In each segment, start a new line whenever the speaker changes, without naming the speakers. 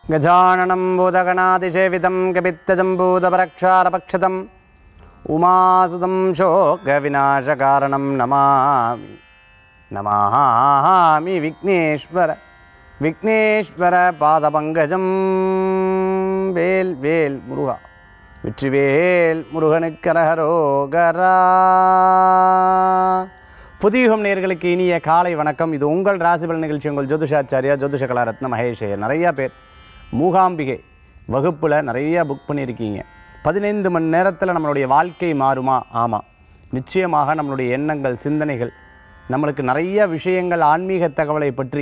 गजाननं भूतगणातिसेवितं कपित्तजम्बूतपरक्षारपक्षतम् उमासुतं शोकविनाशकारणं नमामि नमामि विघ्नेश्वर விக்னேஸ்வர பாதபங்கஜம் வேல் வேல் முருகா வெற்றிவேல் முருகனுக்கரகரோகரா புதியுகம் நேர்களுக்கு இனிய காலை வணக்கம் இது உங்கள் ராசிபல் நிகழ்ச்சி உங்கள் ஜோதிஷாச்சாரியா ஜோதிஷ கலாரத்ன மகேஷையர் நிறைய பேர் மூகாம்பிகை வகுப்பில் நிறைய புக் பண்ணியிருக்கீங்க பதினைந்து மணி நேரத்தில் நம்மளுடைய வாழ்க்கை மாறுமா ஆமாம் நிச்சயமாக நம்மளுடைய எண்ணங்கள் சிந்தனைகள் நம்மளுக்கு நிறைய விஷயங்கள் ஆன்மீக தகவலை பற்றி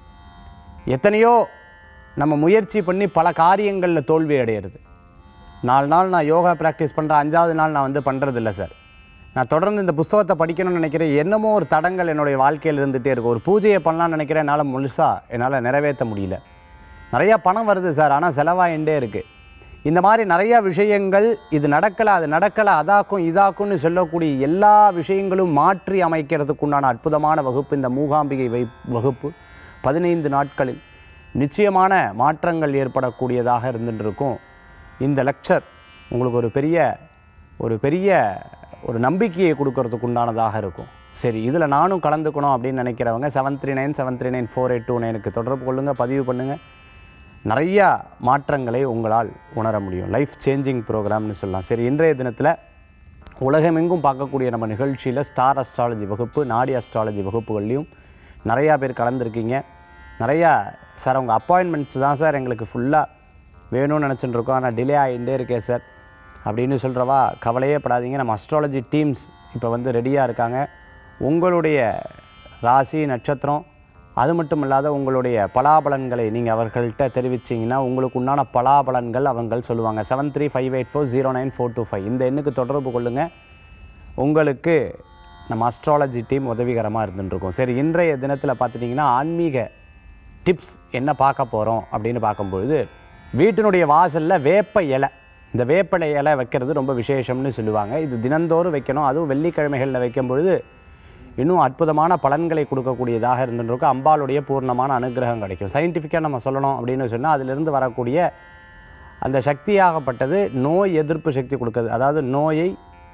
எத்தனையோ நம்ம முயற்சி பண்ணி பல காரியங்களில் தோல்வி அடையிறது நாலு நாள் நான் யோகா ப்ராக்டிஸ் பண்ணுறேன் அஞ்சாவது நாள் நான் வந்து பண்ணுறதில்ல சார் நான் தொடர்ந்து இந்த புஸ்தகத்தை படிக்கணும்னு நினைக்கிறேன் என்னமோ ஒரு தடங்கள் என்னுடைய வாழ்க்கையில் இருந்துகிட்டே இருக்கும் ஒரு பூஜையை பண்ணலாம்னு நினைக்கிறேன் என்னால் முழுசாக என்னால் நிறைவேற்ற முடியல நிறையா பணம் வருது சார் ஆனால் செலவாயிண்டே இருக்குது இந்த மாதிரி நிறையா விஷயங்கள் இது நடக்கலை அது நடக்கலை அதாக்கும் இதாக்கும்னு சொல்லக்கூடிய எல்லா விஷயங்களும் மாற்றி அமைக்கிறதுக்கு உண்டான அற்புதமான வகுப்பு இந்த மூகாம்பிகை வை வகுப்பு பதினைந்து நாட்களில் நிச்சயமான மாற்றங்கள் ஏற்படக்கூடியதாக இருந்துட்டு இருக்கும் இந்த லெக்சர் உங்களுக்கு ஒரு பெரிய ஒரு பெரிய ஒரு நம்பிக்கையை கொடுக்கறதுக்கு உண்டானதாக இருக்கும் சரி இதில் நானும் கலந்துக்கணும் அப்படின்னு நினைக்கிறவங்க seven three nine seven three nine four eight two நைனுக்கு தொடர்பு கொள்ளுங்கள் பதிவு பண்ணுங்கள் நிறையா மாற்றங்களை உங்களால் உணர முடியும் லைஃப் சேஞ்சிங் ப்ரோக்ராம்னு சொல்லலாம் சரி இன்றைய தினத்தில் உலகமெங்கும் பார்க்கக்கூடிய நம்ம நிகழ்ச்சியில் ஸ்டார் அஸ்ட்ராலஜி வகுப்பு நாடி அஸ்ட்ராலஜி வகுப்புகள்லையும் நிறையா பேர் கலந்துருக்கீங்க நிறையா சார் உங்கள் அப்பாயின்மெண்ட்ஸ் தான் சார் எங்களுக்கு ஃபுல்லாக வேணும்னு நினச்சிட்டு இருக்கோம் ஆனால் டிலே ஆகிட்டே இருக்கே சார் அப்படின்னு சொல்கிறவா கவலையே படாதீங்க நம்ம அஸ்ட்ராலஜி டீம்ஸ் இப்போ வந்து ரெடியாக இருக்காங்க உங்களுடைய ராசி நட்சத்திரம் அது மட்டும் இல்லாத உங்களுடைய பலாபலன்களை நீங்கள் அவர்கள்ட்ட தெரிவிச்சிங்கன்னா உங்களுக்கு உண்டான பலாபலன்கள் அவங்கள் சொல்லுவாங்க seven three five eight four zero nine four two five இந்த எண்ணுக்கு தொடர்பு கொள்ளுங்கள் உங்களுக்கு நம்ம அஸ்ட்ராலஜி டீம் உதவிகரமாக இருந்துட்டுருக்கோம் சரி இன்றைய தினத்தில் பார்த்துட்டிங்கன்னா ஆன்மீக டிப்ஸ் என்ன பார்க்க போகிறோம் அப்படின்னு பார்க்கும்பொழுது வீட்டினுடைய வாசலில் வேப்ப இலை இந்த வேப்பலை இலை வைக்கிறது ரொம்ப விசேஷம்னு சொல்லுவாங்க இது தினந்தோறும் வைக்கணும் அதுவும் வெள்ளிக்கிழமைகளில் வைக்கும் பொழுது இன்னும் அற்புதமான பலன்களை கொடுக்கக்கூடியதாக இருந்துருக்கும் அம்பாளுடைய பூர்ணமான அனுகிரகம் கிடைக்கும் சயின்டிஃபிக்காக நம்ம சொல்லணும் அப்படின்னு சொன்னால் அதிலிருந்து வரக்கூடிய அந்த சக்தியாகப்பட்டது நோய் எதிர்ப்பு சக்தி கொடுக்குது அதாவது நோயை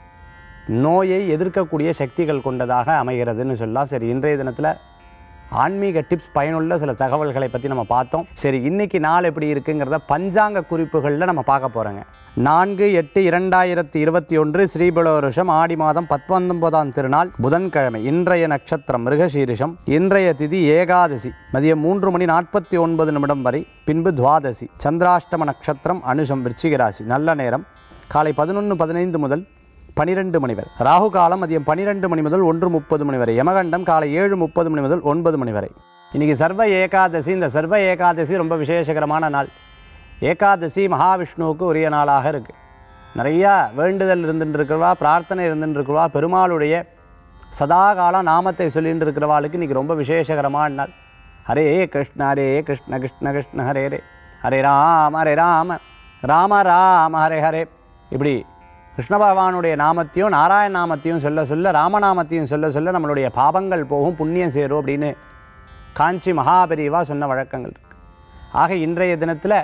நோயை எதிர்க்கக்கூடிய சக்திகள் கொண்டதாக அமைகிறதுன்னு சொல்லலாம் சரி இன்றைய தினத்தில் ஆன்மீக டிப்ஸ் பயனுள்ள சில தகவல்களை பற்றி நம்ம பார்த்தோம் சரி இன்னைக்கு நாள் எப்படி இருக்குங்கிறத பஞ்சாங்க குறிப்புகளில் நம்ம பார்க்க போகிறோங்க நான்கு எட்டு இரண்டாயிரத்தி இருபத்தி ஒன்று ஸ்ரீபல வருஷம் ஆடி மாதம் பத்தொன்பதாம் திருநாள் புதன்கிழமை இன்றைய நட்சத்திரம் மிருகசீரிஷம் இன்றைய திதி ஏகாதசி மதியம் மூன்று மணி நாற்பத்தி ஒன்பது நிமிடம் வரை பின்பு துவாதசி சந்திராஷ்டம நட்சத்திரம் அனுஷம் விருச்சிகராசி நல்ல நேரம் காலை பதினொன்று பதினைந்து முதல் பனிரெண்டு மணி வரை ராகு காலம் மதியம் பன்னிரெண்டு மணி முதல் ஒன்று முப்பது மணி வரை யமகண்டம் காலை ஏழு முப்பது மணி முதல் ஒன்பது மணி வரை இன்றைக்கி சர்வ ஏகாதசி இந்த சர்வ ஏகாதசி ரொம்ப விசேஷகரமான நாள் ஏகாதசி மகாவிஷ்ணுவுக்கு உரிய நாளாக இருக்குது நிறையா வேண்டுதல் இருந்துட்டு இருக்கிறவா பிரார்த்தனை இருந்துட்டு இருக்கிறவா பெருமாளுடைய சதா காலம் நாமத்தை சொல்லிட்டு இருக்கிறவாளுக்கு இன்றைக்கி ரொம்ப விசேஷகரமான நாள் ஹரே கிருஷ்ண ஹரே கிருஷ்ண கிருஷ்ண கிருஷ்ண ஹரே ஹரே ஹரே ராம ஹரே ராம ராம ராம ஹரே ஹரே இப்படி கிருஷ்ண பகவானுடைய நாமத்தையும் நாராயண நாமத்தையும் சொல்ல சொல்ல ராமநாமத்தையும் சொல்ல சொல்ல நம்மளுடைய பாவங்கள் போகும் புண்ணியம் சேரும் அப்படின்னு காஞ்சி மகாபெரிவா சொன்ன வழக்கங்கள் இருக்கு ஆக இன்றைய தினத்தில்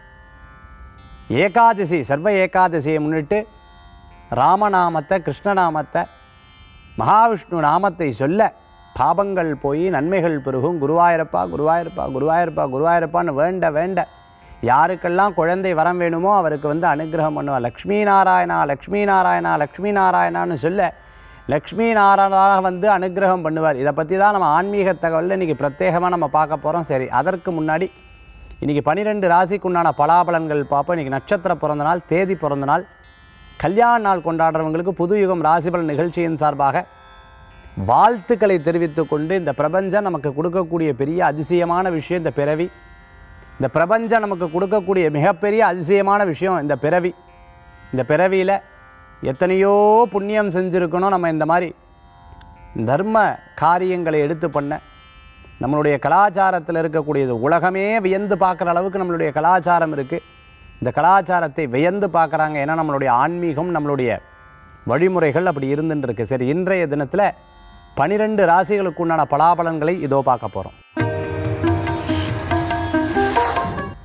ஏகாதசி சர்வ ஏகாதசியை முன்னிட்டு ராமநாமத்தை கிருஷ்ணநாமத்தை மகாவிஷ்ணு நாமத்தை சொல்ல பாபங்கள் போய் நன்மைகள் பெருகும் குருவாயிரப்பா குருவாயிரப்பா குருவாயிரப்பா குருவாயிரப்பான்னு வேண்ட வேண்ட யாருக்கெல்லாம் குழந்தை வரம் வேணுமோ அவருக்கு வந்து அனுகிரகம் பண்ணுவா லக்ஷ்மி நாராயணா லக்ஷ்மி நாராயணா லக்ஷ்மி நாராயணான்னு சொல்ல லக்ஷ்மி நாராயணாக வந்து அனுகிரகம் பண்ணுவார் இதை பற்றி தான் நம்ம ஆன்மீக தகவலில் இன்றைக்கி பிரத்யேகமாக நம்ம பார்க்க போகிறோம் சரி அதற்கு முன்னாடி இன்றைக்கி பன்னிரெண்டு ராசிக்கு உண்டான பலாபலன்கள் பார்ப்போம் இன்றைக்கி நட்சத்திர பிறந்த நாள் தேதி பிறந்த நாள் கல்யாண நாள் கொண்டாடுறவங்களுக்கு புது யுகம் ராசிபலன் நிகழ்ச்சியின் சார்பாக வாழ்த்துக்களை தெரிவித்துக் கொண்டு இந்த பிரபஞ்சம் நமக்கு கொடுக்கக்கூடிய பெரிய அதிசயமான விஷயம் இந்த பிறவி இந்த பிரபஞ்சம் நமக்கு கொடுக்கக்கூடிய மிகப்பெரிய அதிசயமான விஷயம் இந்த பிறவி இந்த பிறவியில் எத்தனையோ புண்ணியம் செஞ்சுருக்கணும் நம்ம இந்த மாதிரி தர்ம காரியங்களை எடுத்து பண்ண நம்மளுடைய கலாச்சாரத்தில் இருக்கக்கூடியது உலகமே வியந்து பார்க்குற அளவுக்கு நம்மளுடைய கலாச்சாரம் இருக்குது இந்த கலாச்சாரத்தை வியந்து பார்க்குறாங்க ஏன்னா நம்மளுடைய ஆன்மீகம் நம்மளுடைய வழிமுறைகள் அப்படி இருந்துட்டு இருக்கு சரி இன்றைய தினத்தில் பனிரெண்டு ராசிகளுக்கு உண்டான பலாபலன்களை இதோ பார்க்க போகிறோம்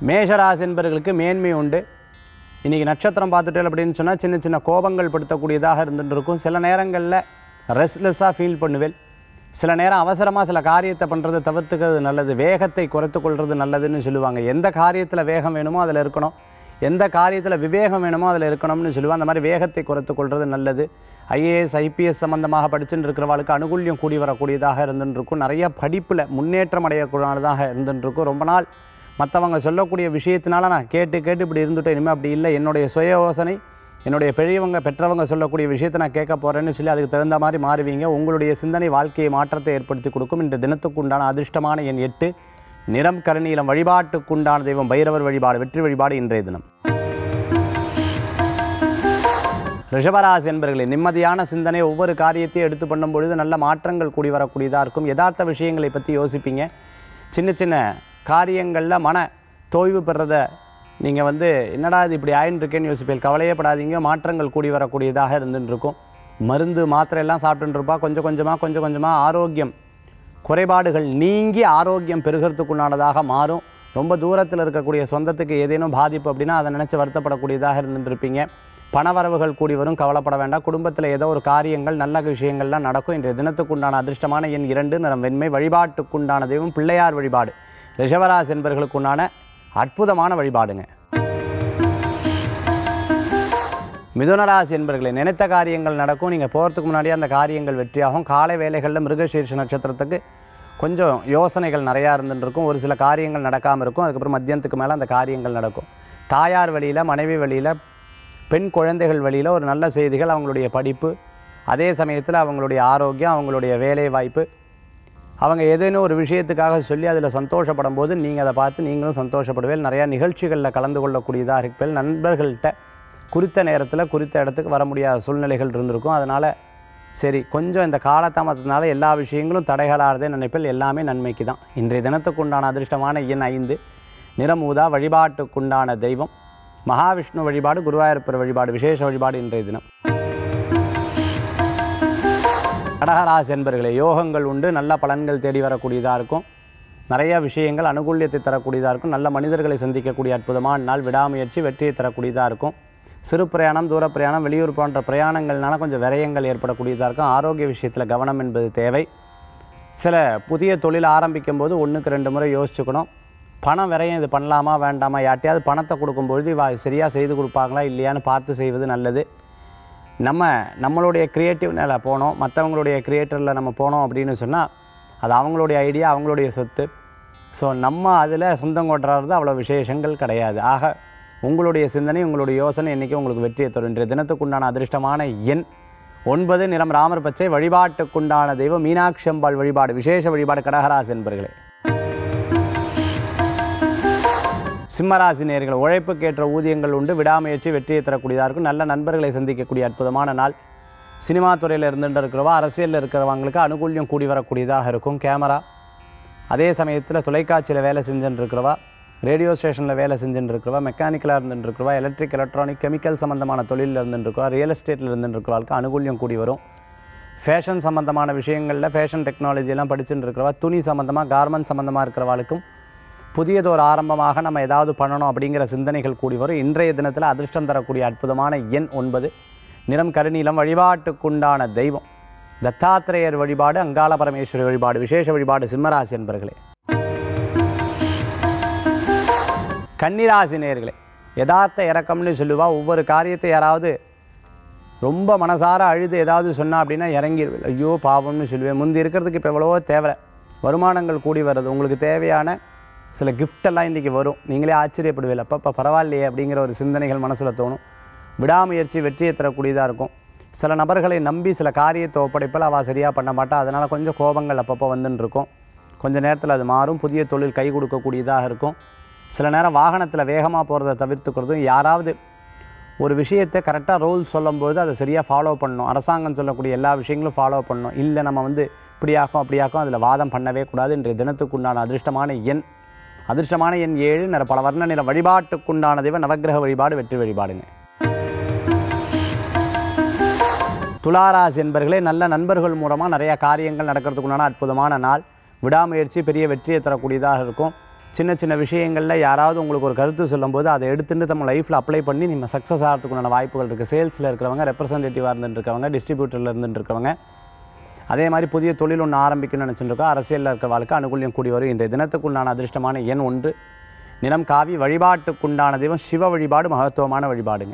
மேஷராசி என்பவர்களுக்கு மேன்மை உண்டு இன்றைக்கி நட்சத்திரம் பார்த்துட்டேன் அப்படின்னு சொன்னால் சின்ன சின்ன கோபங்கள் படுத்தக்கூடியதாக இருந்துட்டு இருக்கும் சில நேரங்களில் ரெஸ்ட்லெஸ்ஸாக ஃபீல் பண்ணுவேன் சில நேரம் அவசரமாக சில காரியத்தை பண்ணுறதை தவிர்த்துக்கிறது நல்லது வேகத்தை குறைத்து கொள்வது நல்லதுன்னு சொல்லுவாங்க எந்த காரியத்தில் வேகம் வேணுமோ அதில் இருக்கணும் எந்த காரியத்தில் விவேகம் வேணுமோ அதில் இருக்கணும்னு சொல்லுவாங்க அந்த மாதிரி வேகத்தை குறைத்து கொள்வது நல்லது ஐஏஎஸ் ஐபிஎஸ் சம்மந்தமாக படிச்சுட்டு இருக்கிறவாளுக்கு அனுகூல்யம் கூடி வரக்கூடியதாக இருந்துட்டு இருக்கும் நிறைய படிப்பில் முன்னேற்றம் அடையக்கூடியதாக இருந்துட்டு இருக்கும் ரொம்ப நாள் மற்றவங்க சொல்லக்கூடிய விஷயத்தினால நான் கேட்டு கேட்டு இப்படி இருந்துட்டேன் இனிமேல் அப்படி இல்லை என்னுடைய சுய யோசனை என்னுடைய பெரியவங்க பெற்றவங்க சொல்லக்கூடிய விஷயத்தை நான் கேட்க போகிறேன்னு சொல்லி அதுக்கு தகுந்த மாதிரி மாறுவீங்க உங்களுடைய சிந்தனை வாழ்க்கையை மாற்றத்தை ஏற்படுத்தி கொடுக்கும் இந்த தினத்துக்கு உண்டான அதிர்ஷ்டமான எண் எட்டு நிறம் கருநீலம் வழிபாட்டுக்குண்டான தெய்வம் பைரவர் வழிபாடு வெற்றி வழிபாடு இன்றைய தினம் ரிஷபராசி என்பர்களே நிம்மதியான சிந்தனை ஒவ்வொரு காரியத்தையும் எடுத்து பண்ணும் பொழுது நல்ல மாற்றங்கள் கூடி வரக்கூடியதாக இருக்கும் யதார்த்த விஷயங்களை பற்றி யோசிப்பீங்க சின்ன சின்ன காரியங்களில் மன தோய்வு பெறத நீங்கள் வந்து என்னடா இது இப்படி ஆயின்னு இருக்கேன்னு யோசிப்பீங்க கவலையே படாதீங்க மாற்றங்கள் கூடி வரக்கூடியதாக இருந்துட்டு இருக்கும் மருந்து மாத்திரை எல்லாம் சாப்பிட்டுட்டு இருப்பா கொஞ்சம் கொஞ்சமாக கொஞ்சம் கொஞ்சமாக ஆரோக்கியம் குறைபாடுகள் நீங்கி ஆரோக்கியம் பெருகிறதுக்குண்டானதாக மாறும் ரொம்ப தூரத்தில் இருக்கக்கூடிய சொந்தத்துக்கு ஏதேனும் பாதிப்பு அப்படின்னா அதை நினச்சி வருத்தப்படக்கூடியதாக இருந்துருப்பீங்க பணவரவுகள் கூடி வரும் கவலைப்பட வேண்டாம் குடும்பத்தில் ஏதோ ஒரு காரியங்கள் நல்ல விஷயங்கள்லாம் நடக்கும் இன்றைய தினத்துக்குண்டான அதிர்ஷ்டமான எண் இரண்டு நிறம் வெண்மை வழிபாட்டுக்குண்டான தெய்வம் பிள்ளையார் வழிபாடு ரிஷவராசி என்பர்களுக்குண்டான அற்புதமான வழிபாடுங்க மிதுனராசி என்பர்களை நினைத்த காரியங்கள் நடக்கும் நீங்கள் போகிறதுக்கு முன்னாடியே அந்த காரியங்கள் வெற்றியாகும் காலை வேலைகளில் மிருகசீர்ஷ நட்சத்திரத்துக்கு கொஞ்சம் யோசனைகள் நிறையா இருந்துட்டு இருக்கும் ஒரு சில காரியங்கள் நடக்காமல் இருக்கும் அதுக்கப்புறம் மத்தியானத்துக்கு மேலே அந்த காரியங்கள் நடக்கும் தாயார் வழியில் மனைவி வழியில் பெண் குழந்தைகள் வழியில் ஒரு நல்ல செய்திகள் அவங்களுடைய படிப்பு அதே சமயத்தில் அவங்களுடைய ஆரோக்கியம் அவங்களுடைய வேலை வாய்ப்பு அவங்க ஏதேனும் ஒரு விஷயத்துக்காக சொல்லி அதில் சந்தோஷப்படும் போது நீங்கள் அதை பார்த்து நீங்களும் சந்தோஷப்படுவேன் நிறையா நிகழ்ச்சிகளில் கலந்து கொள்ளக்கூடியதாக இருப்பேன் நண்பர்கள்ட்ட குறித்த நேரத்தில் குறித்த இடத்துக்கு வர முடியாத சூழ்நிலைகள் இருந்திருக்கும் அதனால் சரி கொஞ்சம் இந்த காலதாமதத்தினால எல்லா விஷயங்களும் தடைகளாகிறதே நினைப்பில் எல்லாமே நன்மைக்கு தான் இன்றைய தினத்துக்குண்டான அதிர்ஷ்டமான எண் ஐந்து நிறம் ஊதா வழிபாட்டுக்குண்டான தெய்வம் மகாவிஷ்ணு வழிபாடு குருவாயூரப்பர் வழிபாடு விசேஷ வழிபாடு இன்றைய தினம் கடகராசி என்பர்களே யோகங்கள் உண்டு நல்ல பலன்கள் தேடி வரக்கூடியதாக இருக்கும் நிறைய விஷயங்கள் அனுகூல்யத்தை தரக்கூடியதாக இருக்கும் நல்ல மனிதர்களை சந்திக்கக்கூடிய அற்புதமான நாள் விடாமுயற்சி வெற்றியை தரக்கூடியதாக இருக்கும் சிறு பிரயாணம் தூர பிரயாணம் வெளியூர் போன்ற பிரயாணங்கள்னால கொஞ்சம் விரயங்கள் ஏற்படக்கூடியதாக இருக்கும் ஆரோக்கிய விஷயத்தில் கவனம் என்பது தேவை சில புதிய தொழில் ஆரம்பிக்கும் போது ஒன்றுக்கு ரெண்டு முறை யோசிச்சுக்கணும் பணம் விரையும் இது பண்ணலாமா வேண்டாமா யார்ட்டையாவது பணத்தை கொடுக்கும்பொழுது இவா சரியாக செய்து கொடுப்பாங்களா இல்லையான்னு பார்த்து செய்வது நல்லது நம்ம நம்மளுடைய க்ரியேட்டிவ் நிலை போனோம் மற்றவங்களுடைய க்ரியேட்டரில் நம்ம போனோம் அப்படின்னு சொன்னால் அது அவங்களுடைய ஐடியா அவங்களுடைய சொத்து ஸோ நம்ம அதில் சொந்தம் கொட்டுறது அவ்வளோ விசேஷங்கள் கிடையாது ஆக உங்களுடைய சிந்தனை உங்களுடைய யோசனை என்றைக்கும் உங்களுக்கு வெற்றியை தரும் இன்றைய தினத்துக்குண்டான அதிர்ஷ்டமான எண் ஒன்பது நிறம் ராமர் பச்சை வழிபாட்டுக்குண்டான தெய்வம் மீனாட்சி அம்பாள் வழிபாடு விசேஷ வழிபாடு கடகராசி என்பர்களே சிம்மராசி நேர்கள் உழைப்புக்கேற்ற ஊதியங்கள் உண்டு விடாமுயற்சி வெற்றியை தரக்கூடியதாக இருக்கும் நல்ல நண்பர்களை சந்திக்கக்கூடிய அற்புதமான நாள் சினிமா துறையில் இருந்துட்டு இருக்கிறவா அரசியலில் இருக்கிறவங்களுக்கு அனுகூல்யம் கூடி வரக்கூடியதாக இருக்கும் கேமரா அதே சமயத்தில் தொலைக்காட்சியில் வேலை செஞ்சுட்டு இருக்கிறவா ரேடியோ ஸ்டேஷனில் வேலை செஞ்சுட்டு இருக்கிறவா மெக்கானிக்கலாக இருந்துட்டு இருக்கிறவா எலக்ட்ரிக் எலக்ட்ரானிக் கெமிக்கல் சம்மந்தமான தொழிலில் இருந்துட்டு இருக்கவா ரியல் எஸ்டேட்டில் இருந்துட்டு இருக்கிறவங்களுக்கு அனுகூல்யம் கூடி வரும் ஃபேஷன் சம்மந்தமான விஷயங்களில் ஃபேஷன் டெக்னாலஜி எல்லாம் படிச்சுட்டு இருக்கிறவா துணி சம்மந்தமாக கார்மெண்ட் சம்மந்தமாக இருக்கிறவாளுக்கும் புதியதொரு ஆரம்பமாக நம்ம ஏதாவது பண்ணணும் அப்படிங்கிற சிந்தனைகள் கூடி வரும் இன்றைய தினத்தில் அதிர்ஷ்டம் தரக்கூடிய அற்புதமான எண் ஒன்பது நிறம் கருநீலம் வழிபாட்டுக்குண்டான தெய்வம் தத்தாத்திரேயர் வழிபாடு அங்காள பரமேஸ்வரி வழிபாடு விசேஷ வழிபாடு சிம்மராசி என்பர்களே கன்னிராசி நேர்களே யதார்த்த இறக்கம்னு சொல்லுவா ஒவ்வொரு காரியத்தை யாராவது ரொம்ப மனசார அழுது ஏதாவது சொன்னா அப்படின்னா இறங்கி ஐயோ பாவம்னு சொல்லுவேன் முந்தி இருக்கிறதுக்கு இப்போ எவ்வளவோ தேவை வருமானங்கள் கூடி வருது உங்களுக்கு தேவையான சில gift எல்லாம் இன்றைக்கி வரும் நீங்களே ஆச்சரியப்படுவீங்க அப்பப்போ பரவாயில்லையே அப்படிங்கிற ஒரு சிந்தனைகள் மனசில் தோணும் விடாமுயற்சி வெற்றியை தரக்கூடியதாக இருக்கும் சில நபர்களை நம்பி சில காரியத்தை ஒப்படைப்பில் அவள் சரியாக பண்ண மாட்டா அதனால் கொஞ்சம் கோபங்கள் அப்பப்போ வந்துன்னு இருக்கும் கொஞ்ச நேரத்தில் அது மாறும் புதிய தொழில் கை கொடுக்கக்கூடியதாக இருக்கும் சில நேரம் வாகனத்தில் வேகமாக போகிறத தவிர்த்துக்கிறதும் யாராவது ஒரு விஷயத்தை கரெக்டாக ரூல் சொல்லும்போது அதை சரியாக ஃபாலோ பண்ணணும் அரசாங்கம் சொல்லக்கூடிய எல்லா விஷயங்களும் ஃபாலோ பண்ணணும் இல்லை நம்ம வந்து இப்படியாக்கும் அப்படியாக்கும் அதில் வாதம் பண்ணவே கூடாது இன்றைய தினத்துக்குண்டான அதிர்ஷ்டமான எண் அதிர்ஷ்டமான எண் ஏழு நிற பல வர்ண நிற வழிபாட்டுக்குண்டான தெய்வ நவக்கிரக வழிபாடு வெற்றி வழிபாடுங்க துளாராசி என்பர்களே நல்ல நண்பர்கள் மூலமாக நிறைய காரியங்கள் நடக்கிறதுக்குண்டான அற்புதமான நாள் விடாமுயற்சி பெரிய வெற்றியை தரக்கூடியதாக இருக்கும் சின்ன சின்ன விஷயங்களில் யாராவது உங்களுக்கு ஒரு கருத்து சொல்லும்போது அதை எடுத்துட்டு நம்ம லைஃப்பில் அப்ளை பண்ணி நம்ம சக்ஸஸ் ஆகிறதுக்குண்டான வாய்ப்புகள் இருக்குது சேல்ஸில் இருக்கிறவங்க ரெப்ரசன்டேட்டிவாக இருந்துட்டு இருக்கவங்க டிஸ்ட்ரிபியூட்டரில் இருந்துட்டு இருக்கவங்க அதே மாதிரி புதிய தொழில் ஒன்று ஆரம்பிக்கணும்னு நினச்சிட்டு இருக்கோம் அரசியலில் இருக்கிற வாழ்க்கை அனுகூல்யம் கூடி வரும் இன்றைய தினத்துக்குண்டான அதிர்ஷ்டமான எண் ஒன்று நிறம் காவி வழிபாட்டுக்குண்டான தெய்வம் சிவ வழிபாடு மகத்துவமான வழிபாடுங்க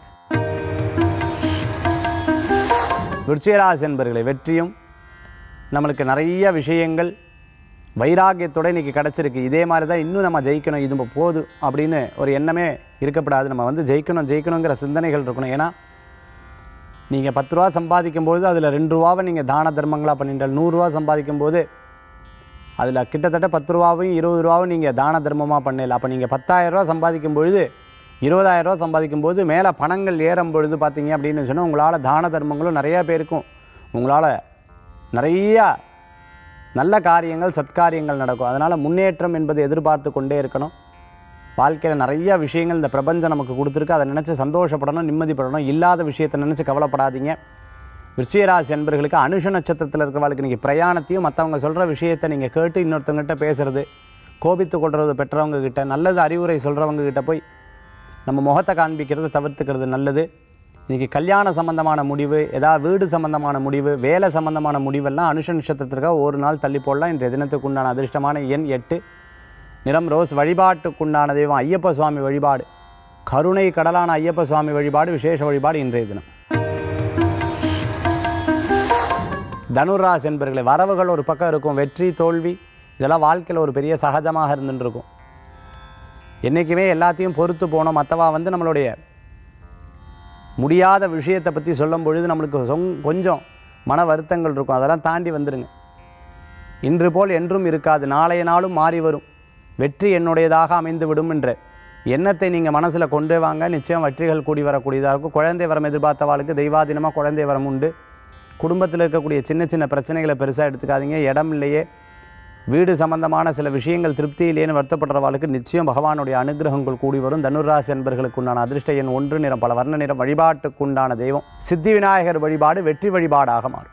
விருச்சிகராசி என்பர்களை வெற்றியும் நம்மளுக்கு நிறைய விஷயங்கள் வைராகியத்தோட இன்றைக்கி கிடச்சிருக்கு இதே மாதிரி தான் இன்னும் நம்ம ஜெயிக்கணும் இது போதும் அப்படின்னு ஒரு எண்ணமே இருக்கப்படாது நம்ம வந்து ஜெயிக்கணும் ஜெயிக்கணுங்கிற சிந்தனைகள் இருக்கணும் ஏன்னா நீங்கள் பத்து ரூபா சம்பாதிக்கும் போது அதில் ரெண்டு ரூபாவை நீங்கள் தான தர்மங்களாக பண்ணிட்டால் நூறுரூவா சம்பாதிக்கும் போது அதில் கிட்டத்தட்ட பத்து ரூபாவையும் இருபது ரூபாவும் நீங்கள் தான தர்மமாக பண்ணல அப்போ நீங்கள் பத்தாயிரரூவா சம்பாதிக்கும் பொழுது இருபதாயிரரூவா சம்பாதிக்கும் போது மேலே பணங்கள் ஏறும் பொழுது பார்த்தீங்க அப்படின்னு சொன்னால் உங்களால் தான தர்மங்களும் நிறையா பேருக்கும் உங்களால் நிறையா நல்ல காரியங்கள் சத்காரியங்கள் நடக்கும் அதனால் முன்னேற்றம் என்பது எதிர்பார்த்து கொண்டே இருக்கணும் வாழ்க்கையில் நிறைய விஷயங்கள் இந்த பிரபஞ்சம் நமக்கு கொடுத்துருக்கு அதை நினச்சி சந்தோஷப்படணும் நிம்மதிப்படணும் இல்லாத விஷயத்தை நினச்சி கவலைப்படாதீங்க விருச்சிகராசி அன்பர்களுக்கு அனுஷ நட்சத்திரத்தில் இருக்கிறவர்களுக்கு நீங்கள் பிரயாணத்தையும் மற்றவங்க சொல்கிற விஷயத்தை நீங்கள் கேட்டு இன்னொருத்தவங்ககிட்ட பேசுறது கோபித்து கொள்வது பெற்றவங்க கிட்ட நல்லது அறிவுரை சொல்கிறவங்க கிட்ட போய் நம்ம முகத்தை காண்பிக்கிறது தவிர்த்துக்கிறது நல்லது இன்றைக்கி கல்யாண சம்பந்தமான முடிவு ஏதாவது வீடு சம்பந்தமான முடிவு வேலை சம்பந்தமான முடிவெல்லாம் அனுஷ நட்சத்திரத்திற்காக ஒரு நாள் தள்ளி போடலாம் இன்றைய தினத்துக்கு உண்டான அதிர்ஷ்டமான எண் எட்டு நிறம் ரோஸ் வழிபாட்டுக்குண்டான தெய்வம் ஐயப்ப சுவாமி வழிபாடு கருணை கடலான ஐயப்ப சுவாமி வழிபாடு விசேஷ வழிபாடு இன்றைய தினம் தனுராஸ் என்பர்களை வரவுகள் ஒரு பக்கம் இருக்கும் வெற்றி தோல்வி இதெல்லாம் வாழ்க்கையில் ஒரு பெரிய சகஜமாக இருந்துட்டு இருக்கும் என்றைக்குமே எல்லாத்தையும் பொறுத்து போனோம் மற்றவா வந்து நம்மளுடைய முடியாத விஷயத்தை பற்றி சொல்லும் பொழுது நம்மளுக்கு சொங் கொஞ்சம் மன வருத்தங்கள் இருக்கும் அதெல்லாம் தாண்டி வந்துடுங்க இன்று போல் என்றும் இருக்காது நாளைய நாளும் மாறி வரும் வெற்றி என்னுடையதாக அமைந்து விடும் என்ற எண்ணத்தை நீங்கள் மனசில் கொண்டு வாங்க நிச்சயம் வெற்றிகள் கூடி வரக்கூடியதாக இருக்கும் குழந்தை வரம் எதிர்பார்த்தவாளுக்கு தெய்வாதீனமாக குழந்தை வரம் உண்டு குடும்பத்தில் இருக்கக்கூடிய சின்ன சின்ன பிரச்சனைகளை பெருசாக எடுத்துக்காதீங்க இடம் இல்லையே வீடு சம்பந்தமான சில விஷயங்கள் திருப்தி இல்லையேன்னு வருத்தப்படுறவாளுக்கு நிச்சயம் பகவானுடைய அனுகிரகங்கள் கூடி வரும் தனுராசி என்பர்களுக்கு உண்டான அதிர்ஷ்ட எண் ஒன்று நிறம் பல வர்ண நிறம் வழிபாட்டுக்குண்டான தெய்வம் சித்தி விநாயகர் வழிபாடு வெற்றி வழிபாடாக மாறும்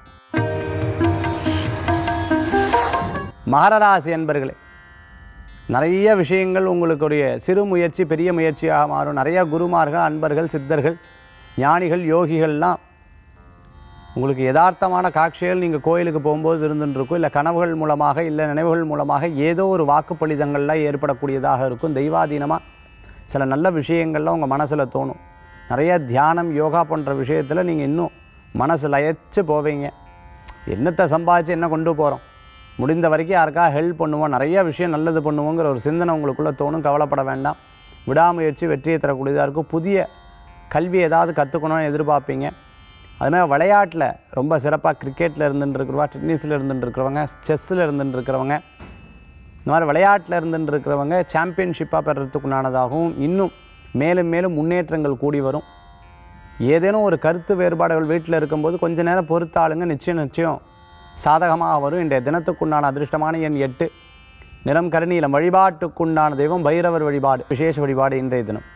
மகர ராசி என்பர்களே நிறைய விஷயங்கள் உங்களுக்குடைய சிறு முயற்சி பெரிய முயற்சியாக மாறும் நிறைய குருமார்கள் அன்பர்கள் சித்தர்கள் ஞானிகள் யோகிகள்லாம் உங்களுக்கு யதார்த்தமான காட்சிகள் நீங்கள் கோயிலுக்கு போகும்போது இருந்துட்டு இருக்கும் இல்லை கனவுகள் மூலமாக இல்லை நினைவுகள் மூலமாக ஏதோ ஒரு வாக்குப்பளிதங்கள்லாம் ஏற்படக்கூடியதாக இருக்கும் தெய்வாதீனமாக சில நல்ல விஷயங்கள்லாம் உங்கள் மனசில் தோணும் நிறைய தியானம் யோகா போன்ற விஷயத்தில் நீங்கள் இன்னும் மனசு லயச்சு போவீங்க என்னத்தை சம்பாதிச்சு என்ன கொண்டு போகிறோம் முடிந்த வரைக்கும் யாருக்கா ஹெல்ப் பண்ணுவோம் நிறைய விஷயம் நல்லது பண்ணுவோங்கிற ஒரு சிந்தனை உங்களுக்குள்ளே தோணும் கவலைப்பட வேண்டாம் விடாமுயற்சி வெற்றியை தரக்கூடியதாக இருக்கும் புதிய கல்வி ஏதாவது கற்றுக்கணும்னு எதிர்பார்ப்பீங்க அதுமாதிரி விளையாட்டில் ரொம்ப சிறப்பாக கிரிக்கெட்டில் இருந்துட்டு இருக்கிறவா டென்னிஸில் இருந்துட்டு இருக்கிறவங்க செஸ்ஸில் இருந்துட்டு இருக்கிறவங்க இந்த மாதிரி விளையாட்டில் இருந்துட்டு இருக்கிறவங்க சாம்பியன்ஷிப்பாக பெறத்துக்குண்டானதாகவும் இன்னும் மேலும் மேலும் முன்னேற்றங்கள் கூடி வரும் ஏதேனும் ஒரு கருத்து வேறுபாடுகள் வீட்டில் இருக்கும்போது கொஞ்ச நேரம் பொறுத்தாளுங்க நிச்சயம் நிச்சயம் சாதகமாக வரும் இன்றைய தினத்துக்குண்டான அதிர்ஷ்டமான எண் எட்டு நிறம் கருநீலம் வழிபாட்டுக்குண்டான தெய்வம் பைரவர் வழிபாடு விசேஷ வழிபாடு இன்றைய தினம்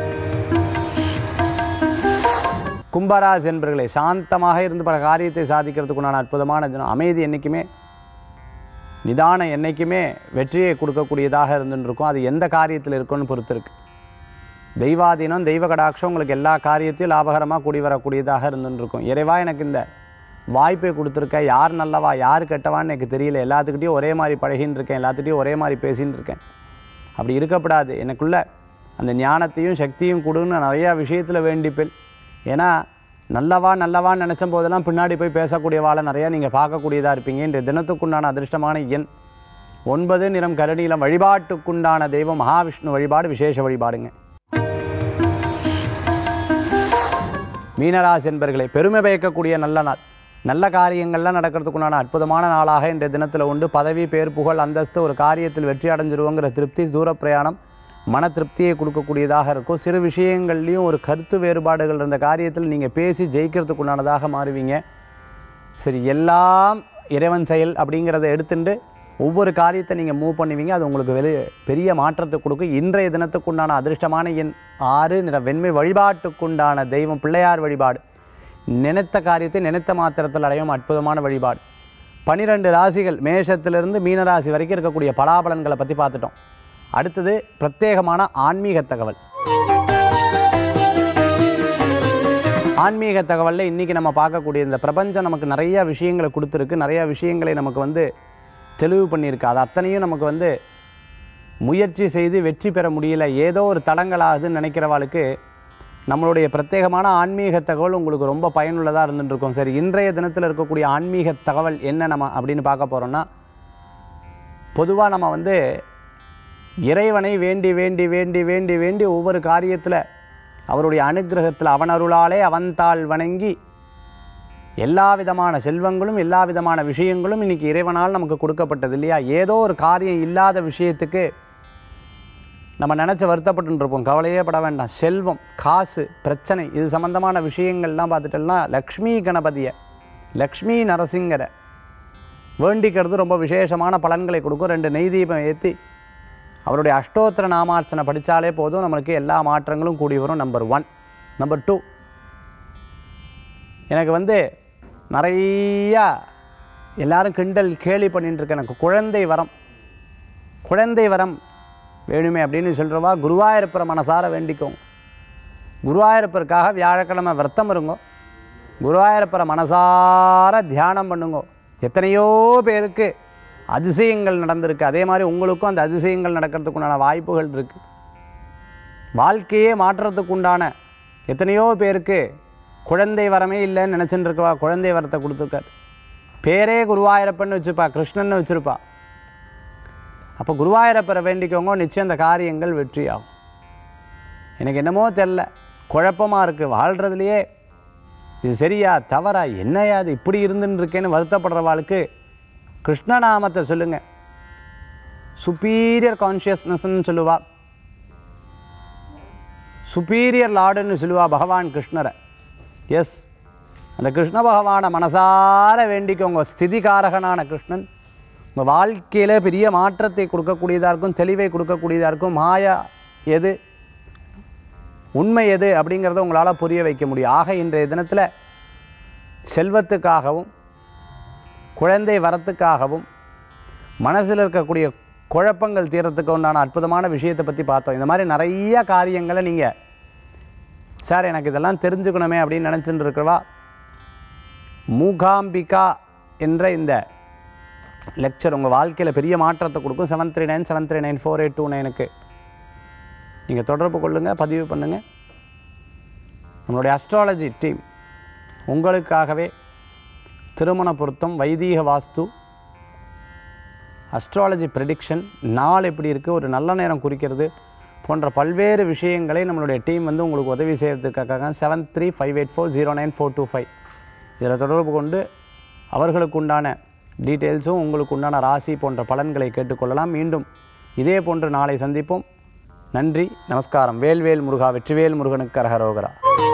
கும்பராசி என்பர்களே சாந்தமாக இருந்து பல காரியத்தை சாதிக்கிறதுக்குண்டான அற்புதமான தினம் அமைதி என்றைக்குமே நிதானம் என்றைக்குமே வெற்றியை கொடுக்கக்கூடியதாக இருந்துட்டு இருக்கும் அது எந்த காரியத்தில் இருக்குன்னு பொறுத்து இருக்கு தெய்வாதீனம் தெய்வ கடாட்சம் உங்களுக்கு எல்லா காரியத்தையும் லாபகரமாக கூடி வரக்கூடியதாக இருந்துட்டு இருக்கும் இறைவா எனக்கு இந்த வாய்ப்பை கொடுத்துருக்க யார் நல்லவா யார் கெட்டவான்னு எனக்கு தெரியல எல்லாத்துக்கிட்டையும் ஒரே மாதிரி பழகின்னு இருக்கேன் எல்லாத்துக்கிட்டையும் ஒரே மாதிரி பேசின்னு இருக்கேன் அப்படி இருக்கப்படாது எனக்குள்ள அந்த ஞானத்தையும் சக்தியும் கொடுன்னு நிறையா விஷயத்தில் வேண்டிப்பேன் ஏன்னா நல்லவா நல்லவான்னு நினச்ச போதெல்லாம் பின்னாடி போய் பேசக்கூடிய வாழை நிறையா நீங்கள் பார்க்கக்கூடியதாக இருப்பீங்க இந்த தினத்துக்குண்டான அதிர்ஷ்டமான எண் ஒன்பது நிறம் கருநீலம் வழிபாட்டுக்குண்டான தெய்வம் மகாவிஷ்ணு வழிபாடு விசேஷ வழிபாடுங்க மீனராசி என்பர்களை பெருமை பயக்கக்கூடிய நல்ல நாள் நல்ல காரியங்கள்லாம் நடக்கிறதுக்குண்டான அற்புதமான நாளாக இன்றைய தினத்தில் உண்டு பதவி பேர் புகழ் அந்தஸ்து ஒரு காரியத்தில் வெற்றி அடைஞ்சிருவோங்கிற திருப்தி தூர பிரயாணம் மன திருப்தியை கொடுக்கக்கூடியதாக இருக்கும் சிறு விஷயங்கள்லையும் ஒரு கருத்து வேறுபாடுகள் இருந்த காரியத்தில் நீங்கள் பேசி ஜெயிக்கிறதுக்குண்டானதாக மாறுவீங்க சரி எல்லாம் இறைவன் செயல் அப்படிங்கிறத எடுத்துட்டு ஒவ்வொரு காரியத்தை நீங்கள் மூவ் பண்ணுவீங்க அது உங்களுக்கு வெளி பெரிய மாற்றத்தை கொடுக்கும் இன்றைய தினத்துக்குண்டான அதிர்ஷ்டமான எண் ஆறு நிற வெண்மை வழிபாட்டுக்குண்டான தெய்வம் பிள்ளையார் வழிபாடு நினைத்த காரியத்தை நினைத்த மாத்திரத்தில் அடையும் அற்புதமான வழிபாடு பனிரெண்டு ராசிகள் மேஷத்திலிருந்து மீனராசி வரைக்கும் இருக்கக்கூடிய பலாபலன்களை பற்றி பார்த்துட்டோம் அடுத்தது பிரத்யேகமான ஆன்மீக தகவல் ஆன்மீக தகவலில் இன்றைக்கி நம்ம பார்க்கக்கூடிய இந்த பிரபஞ்சம் நமக்கு நிறைய விஷயங்களை கொடுத்துருக்கு நிறைய விஷயங்களை நமக்கு வந்து தெளிவு பண்ணியிருக்கு அது அத்தனையும் நமக்கு வந்து முயற்சி செய்து வெற்றி பெற முடியல ஏதோ ஒரு தடங்களாகுதுன்னு நினைக்கிறவாளுக்கு நம்மளுடைய பிரத்யேகமான ஆன்மீக தகவல் உங்களுக்கு ரொம்ப பயனுள்ளதாக இருந்துருக்கும் சரி இன்றைய தினத்தில் இருக்கக்கூடிய ஆன்மீக தகவல் என்ன நம்ம அப்படின்னு பார்க்க போகிறோம்னா பொதுவாக நம்ம வந்து இறைவனை வேண்டி வேண்டி வேண்டி வேண்டி வேண்டி ஒவ்வொரு காரியத்தில் அவருடைய அனுக்கிரகத்தில் அவன் அருளாலே அவன்தாள் வணங்கி எல்லா விதமான செல்வங்களும் எல்லா விதமான விஷயங்களும் இன்னைக்கு இறைவனால் நமக்கு கொடுக்கப்பட்டது இல்லையா ஏதோ ஒரு காரியம் இல்லாத விஷயத்துக்கு நம்ம நினச்சி வருத்தப்பட்டு இருப்போம் கவலையே பட வேண்டாம் செல்வம் காசு பிரச்சனை இது சம்பந்தமான விஷயங்கள்லாம் பார்த்துட்டோம்னா லக்ஷ்மி கணபதியை லக்ஷ்மி நரசிங்கரை வேண்டிக்கிறது ரொம்ப விசேஷமான பலன்களை கொடுக்கும் ரெண்டு நெய் தீபம் ஏற்றி அவருடைய அஷ்டோத்திர நாமார்ச்சனை படித்தாலே போதும் நம்மளுக்கு எல்லா மாற்றங்களும் கூடி வரும் நம்பர் ஒன் நம்பர் டூ எனக்கு வந்து நிறையா எல்லாரும் கிண்டல் கேலி பண்ணிட்டு இருக்கேன் எனக்கு குழந்தை வரம் குழந்தை வரம் வேணுமே அப்படின்னு சொல்கிறவா குருவாயூரப்பரை மனசார வேண்டிக்கோங்க குருவாயூரப்பருக்காக வியாழக்கிழமை விரதம் இருங்கோ குருவாயூரப்பரை மனசார தியானம் பண்ணுங்க எத்தனையோ பேருக்கு அதிசயங்கள் நடந்திருக்கு அதே மாதிரி உங்களுக்கும் அந்த அதிசயங்கள் நடக்கிறதுக்குண்டான வாய்ப்புகள் இருக்குது வாழ்க்கையே மாற்றுறதுக்கு உண்டான எத்தனையோ பேருக்கு குழந்தை வரமே இல்லைன்னு நினச்சிட்டு இருக்கவா குழந்தை வரத்தை கொடுத்துருக்காரு பேரே குருவாயூரப்பன்னு வச்சுப்பா கிருஷ்ணன்னு வச்சுருப்பா அப்போ குருவாயூரப்பரை வேண்டிக்கோங்க நிச்சயம் அந்த காரியங்கள் வெற்றியாகும் எனக்கு என்னமோ தெரில குழப்பமாக இருக்குது வாழ்கிறதுலையே இது சரியா தவறா என்னையா அது இப்படி இருந்துன்னு இருக்கேன்னு வருத்தப்படுறவாளுக்கு கிருஷ்ணநாமத்தை சொல்லுங்கள் சுப்பீரியர் கான்ஷியஸ்னஸ்ன்னு சொல்லுவா சுப்பீரியர் லார்டுன்னு சொல்லுவா பகவான் கிருஷ்ணரை எஸ் அந்த கிருஷ்ண பகவானை மனசார வேண்டிக்கோங்க ஸ்திதிகாரகனான கிருஷ்ணன் உங்கள் வாழ்க்கையில் பெரிய மாற்றத்தை கொடுக்கக்கூடியதாக இருக்கும் தெளிவை கொடுக்கக்கூடியதாக இருக்கும் மாயா எது உண்மை எது அப்படிங்கிறத உங்களால் புரிய வைக்க முடியும் ஆக இன்றைய தினத்தில் செல்வத்துக்காகவும் குழந்தை வரத்துக்காகவும் மனசில் இருக்கக்கூடிய குழப்பங்கள் தீரத்துக்கு உண்டான அற்புதமான விஷயத்தை பற்றி பார்த்தோம் இந்த மாதிரி நிறைய காரியங்களை நீங்கள் சார் எனக்கு இதெல்லாம் தெரிஞ்சுக்கணுமே அப்படின்னு நினச்சிட்டு இருக்கிறவா மூகாம்பிகா என்ற இந்த லெக்சர் உங்கள் வாழ்க்கையில் பெரிய மாற்றத்தை கொடுக்கும் seven three nine seven three nine four eight two நைனுக்கு நீங்கள் தொடர்பு கொள்ளுங்கள் பதிவு பண்ணுங்கள் நம்மளுடைய அஸ்ட்ராலஜி டீம் உங்களுக்காகவே திருமண பொருத்தம் வைதீக வாஸ்து அஸ்ட்ராலஜி ப்ரெடிக்ஷன் நாள் எப்படி இருக்குது ஒரு நல்ல நேரம் குறிக்கிறது போன்ற பல்வேறு விஷயங்களை நம்மளுடைய டீம் வந்து உங்களுக்கு உதவி செய்கிறதுக்காக seven three five eight four zero nine four two five இதில் தொடர்பு கொண்டு அவர்களுக்கு உண்டான டீட்டெயில்ஸும் உங்களுக்கு உண்டான ராசி போன்ற பலன்களை கேட்டுக்கொள்ளலாம் மீண்டும் இதே போன்று நாளை சந்திப்போம் நன்றி நமஸ்காரம் வேல்வேல் முருகா வெற்றிவேல் முருகனுக்கு அரகரோகரா